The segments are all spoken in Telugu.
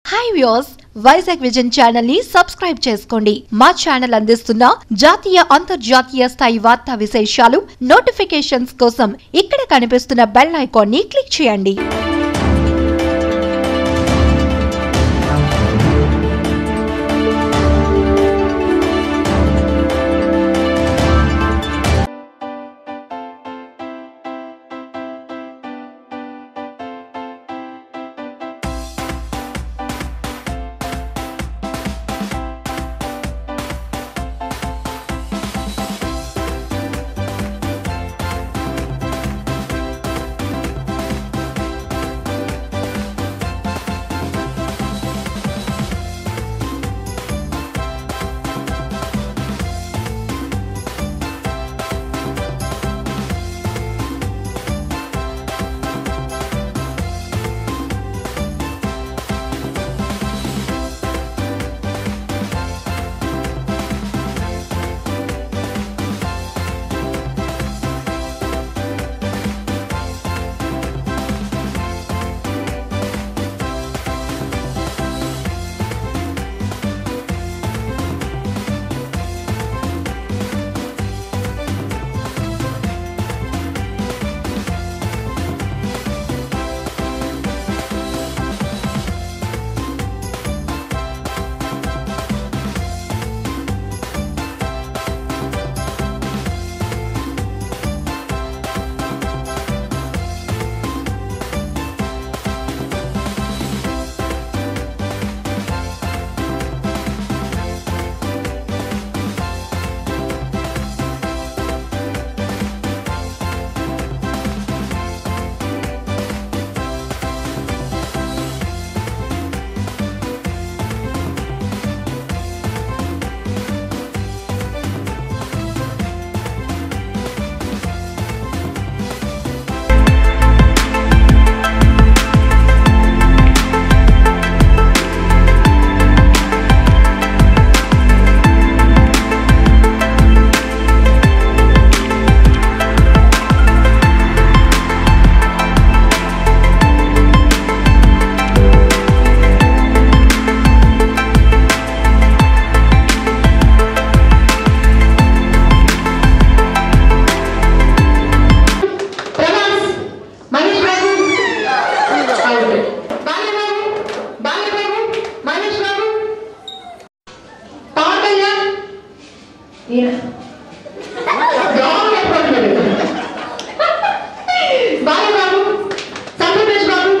Hi views Vizag vision channel ని సబ్స్క్రైబ్ చేసుకోండి మా ఛానల్ అందిస్తున్న జాతీయ అంతర్జాతీయ స్థాయి వార్తా విశేషాలు నోటిఫికేషన్స్ కోసం ఇక్కడ కనిపిస్తున్న బెల్ ఐకాన్ ని క్లిక్ చేయండి ప్రభాస్ మహేష్ బాబు బాలబాబు బాలబాబు మహేష్ బాబు పవన్ కళ్యాణ్ ఈయన. బాగుంది అనుకుంటున్నాడు. బాలబాబు సంపూర్ణేష్ బాబు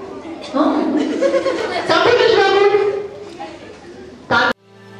సంపూర్ణేష్ బాబు కా-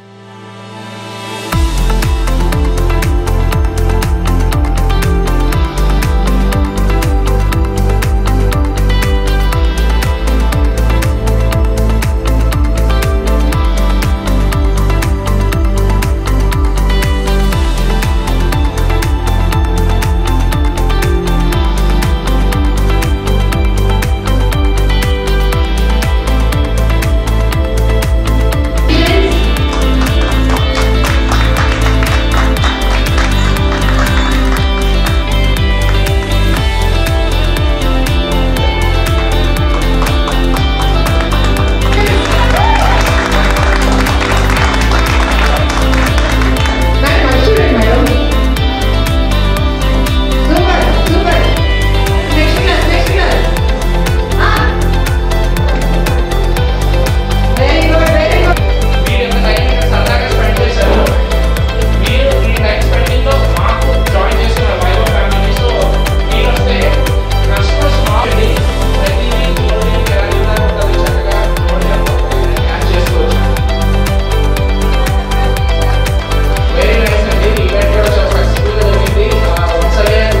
మేడం మంచిగా madam super super next class next class very good very good మీరు ఎంత టైం ఇక్కడ సరదాగా స్పెండ్ చేశారు మీరు ఈ టైం స్పెండింగ్ లో మాకు జాయిన్ చేసిన వైవ ఫ్యామిలీ సో మీరు వస్తే కస్టమర్స్ మాట్లాడి ప్రతిదీ చూడండి ఎలా ఉంటుంది చక్కగా క్యాచ్ చేసుకోవచ్చు వెరీ నైస్ అండి ఈవెంట్ కూడా చాలా సక్సెస్ఫుల్ గా జరిగింది వన్స్ అగైన్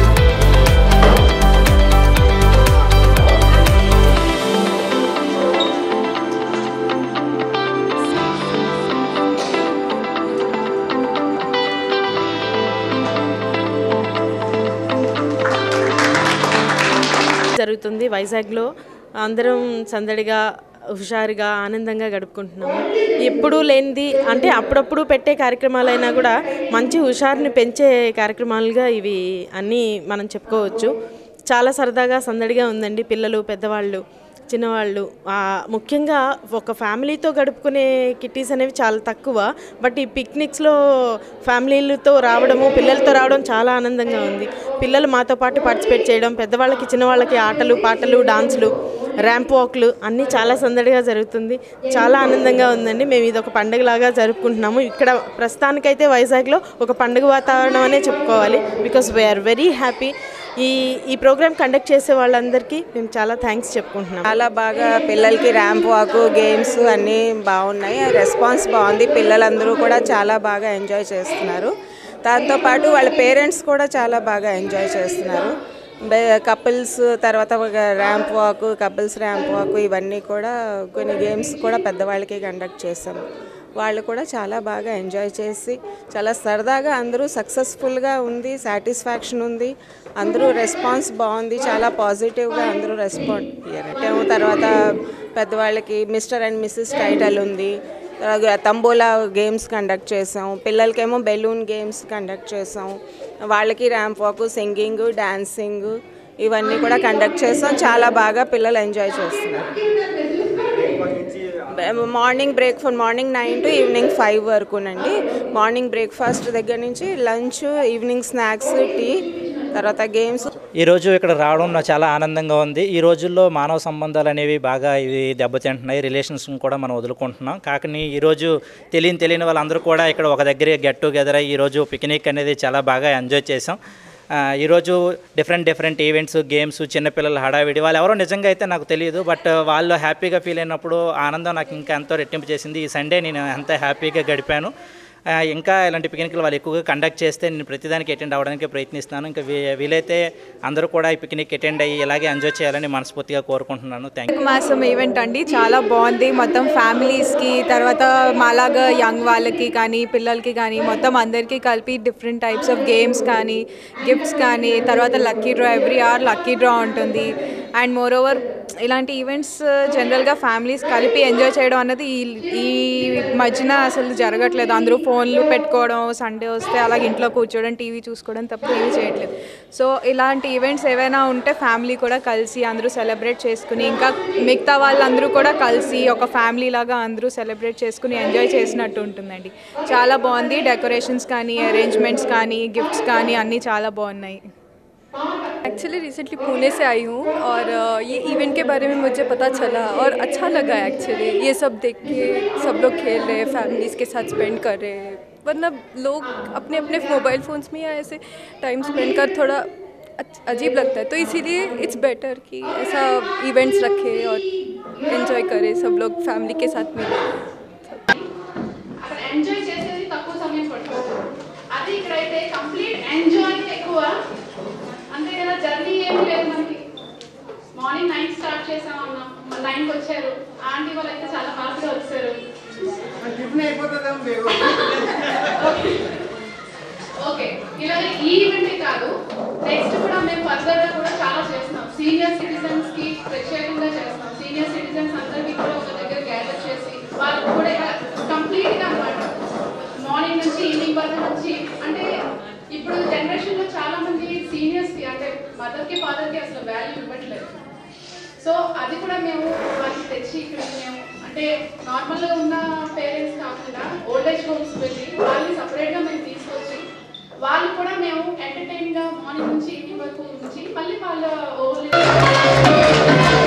జరుగుతుంది వైజాగ్లో అందరం సందడిగా హుషారుగా ఆనందంగా గడుపుకుంటున్నాము ఎప్పుడూ లేనిది అంటే అప్పుడప్పుడు పెట్టే కార్యక్రమాలైనా కూడా మంచి హుషారుని పెంచే కార్యక్రమాలుగా ఇవి అన్నీ మనం చెప్పుకోవచ్చు చాలా సరదాగా సందడిగా ఉందండి పిల్లలు పెద్దవాళ్ళు చిన్నవాళ్ళు ఆ, ముఖ్యంగా ఒక ఫ్యామిలీతో గడుపుకునే కిట్టీస్ అనేవి చాలా తక్కువ బట్ ఈ పిక్నిక్స్లో ఫ్యామిలీలతో రావడము పిల్లలతో రావడం చాలా ఆనందంగా ఉంది పిల్లలు మాతో పాటు పార్టిసిపేట్ చేయడం పెద్దవాళ్ళకి చిన్నవాళ్ళకి ఆటలు పాటలు డాన్సులు ర్యాంప్ వాక్లు అన్నీ చాలా సందడిగా జరుగుతుంది చాలా ఆనందంగా ఉందండి మేము ఇది ఒక పండుగలాగా జరుపుకుంటున్నాము ఇక్కడ ప్రస్తుతానికైతే వైజాగ్లో ఒక పండుగ వాతావరణం అనే చెప్పుకోవాలి బికాస్ వీఆర్ వెరీ హ్యాపీ ఈ ఈ ప్రోగ్రామ్ కండక్ట్ చేసే వాళ్ళందరికీ మేము చాలా థ్యాంక్స్ చెప్పుకుంటున్నాం చాలా బాగా పిల్లలకి ర్యాంప్ వాక్ గేమ్స్ అన్నీ బాగున్నాయి రెస్పాన్స్ బాగుంది పిల్లలందరూ కూడా చాలా బాగా ఎంజాయ్ చేస్తున్నారు దాంతోపాటు వాళ్ళ పేరెంట్స్ కూడా చాలా బాగా ఎంజాయ్ చేస్తున్నారు కపుల్స్ తర్వాత ఒక ramp walk couples ramp walk ఇవన్నీ కూడా కొన్ని గేమ్స్ కూడా పెద్దవాళ్ళకి కండక్ట్ చేసాం వాళ్ళు కూడా చాలా బాగా ఎంజాయ్ చేసి చాలా సరదాగా అందరూ సక్సెస్ఫుల్గా ఉంది సాటిస్ఫాక్షన్ ఉంది అందరూ రెస్పాన్స్ బాగుంది చాలా పాజిటివ్గా అందరూ రెస్పాండ్ అయ్యారు తర్వాత పెద్దవాళ్ళకి మిస్టర్ అండ్ మిస్సెస్ టైటిల్ ఉంది తర్వాత తంబోలా గేమ్స్ కండక్ట్ చేసాం పిల్లలకేమో బెలూన్ గేమ్స్ కండక్ట్ చేసాం వాళ్ళకి ర్యాంప్ వాక్ సింగింగ్ డాన్సింగ్ ఇవన్నీ కూడా కండక్ట్ చేసాం చాలా బాగా పిల్లలు ఎంజాయ్ చేస్తున్నారు morning breakfast morning nine to evening five వరకునండి మార్నింగ్ బ్రేక్ఫాస్ట్ దగ్గర నుంచి లంచ్ ఈవినింగ్ స్నాక్స్ టీ తర్వాత గేమ్స్ ఈరోజు ఇక్కడ రావడం నాకు చాలా ఆనందంగా ఉంది ఈ రోజుల్లో మానవ సంబంధాలు అనేవి బాగా ఇవి దెబ్బతింటున్నాయి రిలేషన్స్ కూడా మనం వదులుకుంటున్నాం కాకని ఈరోజు తెలియని తెలియని వాళ్ళందరూ కూడా ఇక్కడ ఒక దగ్గర గెట్ టుగెదర్ అయ్యి ఈరోజు పిక్నిక్ అనేది చాలా బాగా ఎంజాయ్ చేసాం ఆ, ఈరోజు డిఫరెంట్ డిఫరెంట్ ఈవెంట్స్ గేమ్స్ చిన్నపిల్లల హడావిడి వాళ్ళు ఎవరో నిజంగా అయితే నాకు తెలియదు బట్ వాళ్ళు హ్యాపీగా ఫీల్ అయినప్పుడు ఆనందం నాకు ఇంకా ఎంతో రెట్టింపు చేసింది ఈ సండే నేను ఎంత హ్యాపీగా గడిపాను ఆ, ఇంకా ఇలాంటి పిక్నిక్లు వాళ్ళు ఎక్కువగా కండక్ట్ చేస్తే నేను ప్రతిదానికి అటెండ్ అవ్వడానికి ప్రయత్నిస్తున్నాను ఇంకా వీ- వీలైతే అందరూ కూడా ఈ పిక్నిక్ అటెండ్ అయ్యి ఇలాగే ఎంజాయ్ చేయాలని మనస్ఫూర్తిగా కోరుకుంటున్నాను థ్యాంక్ యూ మాసం ఈవెంట్ అండి చాలా బాగుంది మొత్తం ఫ్యామిలీస్కి తర్వాత మాలాగా యంగ్ వాళ్ళకి కానీ పిల్లలకి కానీ మొత్తం అందరికీ కలిపి డిఫరెంట్ టైప్స్ ఆఫ్ గేమ్స్ కానీ గిఫ్ట్స్ కానీ తర్వాత lucky draw every hour lucky draw ఉంటుంది అండ్ మోర్ ఓవర్ ఇలాంటి ఈవెంట్స్ జనరల్గా ఫ్యామిలీస్ కలిపి ఎంజాయ్ చేయడం అన్నది ఈ ఈ మధ్యన అసలు జరగట్లేదు అందరూ ఫోన్లు పెట్టుకోవడం సండే వస్తే అలాగే ఇంట్లో కూర్చోవడం టీవీ చూసుకోవడం తప్ప ఏమీ చేయట్లేదు సో ఇలాంటి ఈవెంట్స్ ఏవైనా ఉంటే ఫ్యామిలీ కూడా కలిసి అందరూ సెలబ్రేట్ చేసుకుని ఇంకా మిగతా వాళ్ళందరూ కూడా కలిసి ఒక ఫ్యామిలీ లాగా అందరూ సెలబ్రేట్ చేసుకుని ఎంజాయ్ చేసినట్టు ఉంటుందండి చాలా బాగుంది డెకరేషన్స్ కానీ అరేంజ్మెంట్స్ కానీ గిఫ్ట్స్ కానీ అన్నీ చాలా బాగున్నాయి एक्चुअली रिसेंटली पुणे से आई हूँ और अ, ये इवेंट के बारे में मुझे पता चला और अच्छा लगा एक्चुअली ये सब देख के सब लोग खेल रहे हैं फैमिलीज़ के साथ स्पेंड कर रहे हैं वरना लोग अपने अपने मोबाइल फ़ोन्स में या ऐसे टाइम स्पेंड कर थोड़ा अच- अजीब लगता है तो इसीलिए इट्स बेटर कि ऐसा इवेंट्स रखें और एंजॉय करें सब लोग फैमिली के साथ मिले అక్కడ ఎంజాయ్ చేసేది తక్కువ సమయం పడుతుంది అది ఇక్కడైతే కంప్లీట్ ఎంజాయ్ ఎక్కువ అంతే కదా జర్నీ ఏమీ లేదు మనకి మార్నింగ్ నైన్ స్టార్ట్ చేసాం అన్నాం నైన్కి వచ్చారు ఆంటీ వాళ్ళు అయితే చాలా ఫాస్ట్గా వచ్చారు ఓకే ఇలాగే ఈ ఈవెంటే కాదు నెక్స్ట్ కూడా మేము ఫర్దర్ గా కూడా చాలా చేస్తున్నాం సీనియర్ సిటిజన్స్ కి ప్రత్యేకంగా చేస్తున్నాం సీనియర్ సిటిజన్స్ అందరికీ కూడా ఒక దగ్గర గ్యాదర్ చేసి వాళ్ళకు కూడా కంప్లీట్ గా అన్నమాట మార్నింగ్ నుంచి ఈవినింగ్ వరకు నుంచి అంటే ఇప్పుడు జనరేషన్ లో చాలా మంది సీనియర్స్ కి అంటే మదర్ కి ఫాదర్ కి అసలు వాల్యూ ఇవ్వట్లేదు సో అది కూడా మేము వాళ్ళకి తెచ్చి ఇక్కడ మేము అంటే నార్మల్గా ఉన్న పేరెంట్స్ కాకుండా ఓల్డ్ ఏజ్ హోమ్స్ వెళ్ళి వాళ్ళని సపరేట్గా మేము తీసుకొచ్చి వాళ్ళు కూడా మేము ఎంటర్టైన్గా మార్నింగ్ నుంచి ఈవినింగ్ వరకు ఉంచి మళ్ళీ వాళ్ళ ఓల్డ్